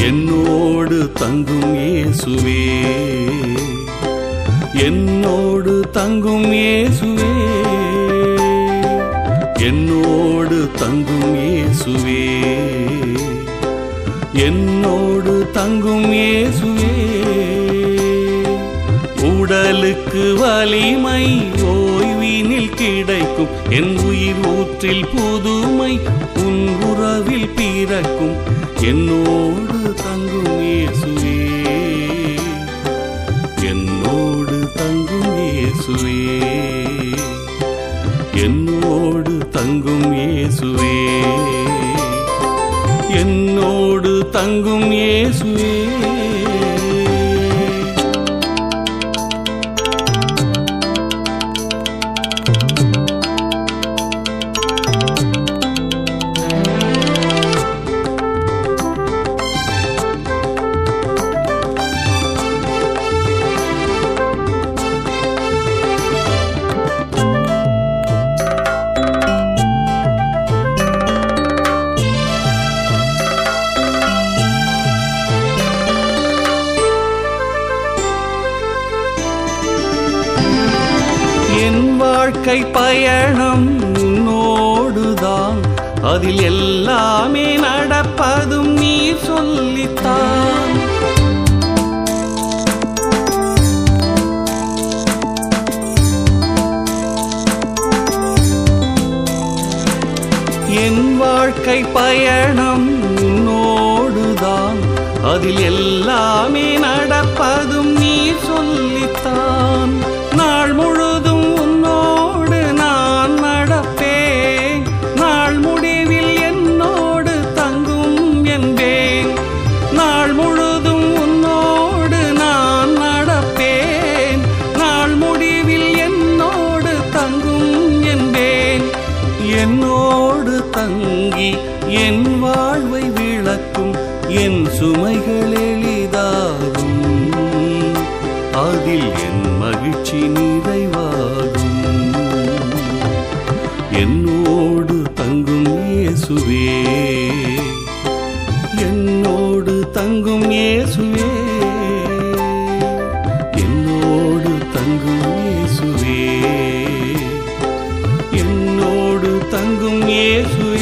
என்னோடு தங்கும் இயேசுவே என்னோடு தங்கும் இயேசுவே என்னோடு தங்கும் இயேசுவே என்னோடு தங்கும் இயேசுவே உடலுக்கு வலிமை ஓய்வினில் கிடைக்கும் என் உயிர் ஊற்றில் புதுமை உன் உறவில் பிறக்கும் என்னோடு தங்கும் இயேசுவே என்னோடு தங்கும் இயேசுவே என்னோடு தங்கும் இயேசுவே என்னோடு தங்கும் இயேசுவே என் வாழ்க்கை பயணம் உன்னோடுதான் அதில் எல்லாமே நடப்பதும் நீ சொல்லித்தான் என் வாழ்க்கை பயணம் உன்னோடுதான் அதில் எல்லாமே நடப்பதும் நீ சொல்லித்தான் நாள் முழுதும் உன்னோடு நான் நடப்பேன் நாள் முடிவில் என்னோடு தங்கும் என்பேன் நாள் முழுதும் உன்னோடு நான் நடப்பேன் நாள் முடிவில் என்னோடு தங்கும் என்பேன் என்னோடு தங்கி என் வாழ்வை விளக்கும் என் சுமைகள் எளிதாகும் அதில் என் மகிழ்ச்சி நிறைவாகும் என்னோடு தங்கும் இயேசுவே என்னோடு தங்கும் இயேசுவே என்னோடு தங்கும் இயேசுவே என்னோடு தங்கும் இயேசுவே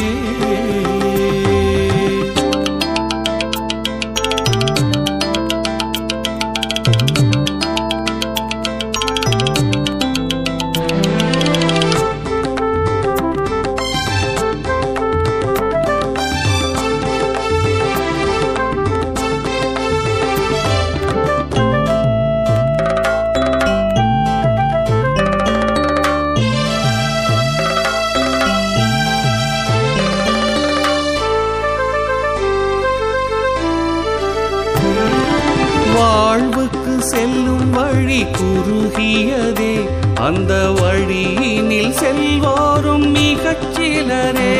வாழ்வுக்கு செல்லும் வழி குறுகியதே அந்த வழியினில் செல்வோரும் மிகச் சிலரே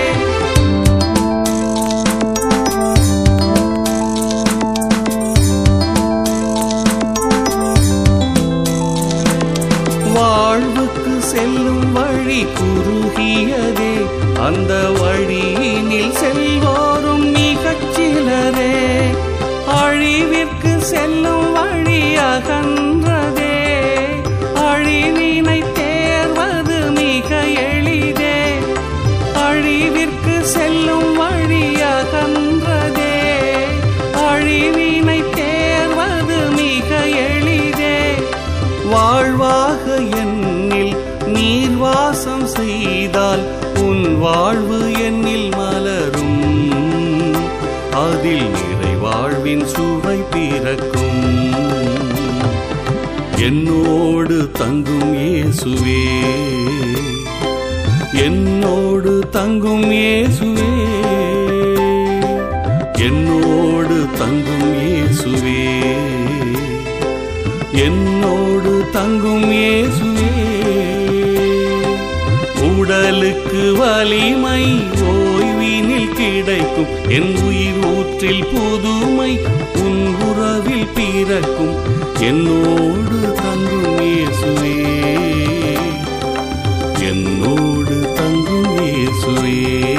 வாழ்வுக்கு செல்லும் வழி குறுகியதே அந்த வழியினில் செல்வோரும் மிகச் சிலரே அழிவிற்கு செல்லும் வழி அகன்றதே அழிவினை தேர்வது மிக எளிதே அழிவிற்கு செல்லும் வழி அகன்றதே அழிவினை தேர்வது மிக எளிதே வாழ்வாக என்னில் நீர் வாசம் செய்தால் உன் வாழ்வு என்னில் மலரும் அதில் நிறை வாழ்வின் சுவை பிறக்கும் என்னோடு தங்கும் இயேசுவே என்னோடு தங்கும் இயேசுவே என்னோடு தங்கும் இயேசுவே என்னோடு தங்கும் இயேசுவே உடலுக்கு வலிமை ஓய்வினில் கிடைக்கும் என் உயிர் ஊற்றில் புதுமை உன் உறவில் பிறக்கும் என்னோடு தங்கும் இயேசுவே என்னோடு தங்கும் இயேசுவே